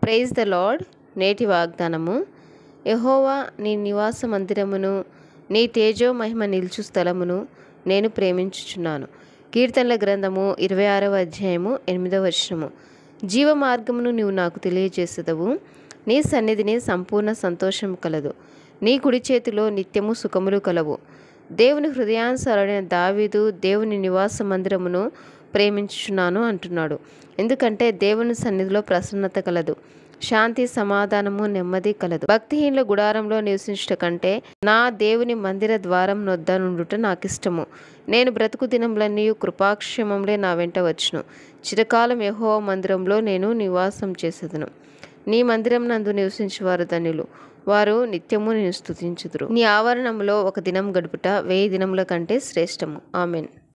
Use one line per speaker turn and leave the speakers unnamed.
praise the lord నేటి వాగ్దానము యహోవా నీ నివాస మందిరమును నీ తేజో మహిమ నిలుచు స్థలమును నేను ప్రేమించుచున్నాను కీర్తనల గ్రంథము ఇరవై ఆరవ అధ్యాయము ఎనిమిదవ వచనము జీవ మార్గమును నీవు నాకు తెలియజేసేదవు నీ సన్నిధిని సంపూర్ణ సంతోషం కలదు నీ కుడి చేతిలో నిత్యము సుఖములు కలవు దేవుని హృదయానుసారైన దావీదు దేవుని నివాస మందిరమును ప్రేమించుచున్నాను అంటున్నాడు ఎందుకంటే దేవుని సన్నిధిలో ప్రసన్నత కలదు శాంతి సమాధానము నెమ్మది కలదు భక్తిహీనుల గుడారంలో నివసించుట కంటే నా దేవుని మందిర ద్వారం నొద్ద నుండుట నాకు ఇష్టము నేను బ్రతుకు దినములన్నీ కృపాక్షేమంలే నా వెంట వచ్చును చిరకాలం యెహోవా మందిరంలో నేను నివాసం చేసేదను నీ మందిరం నందు నివసించేవారు ధన్యులు వారు నిత్యము నేను స్తుతించుదురు నీ ఆవరణంలో ఒక దినం గడుపుట వెయ్యి దినముల కంటే శ్రేష్టము ఆమెన్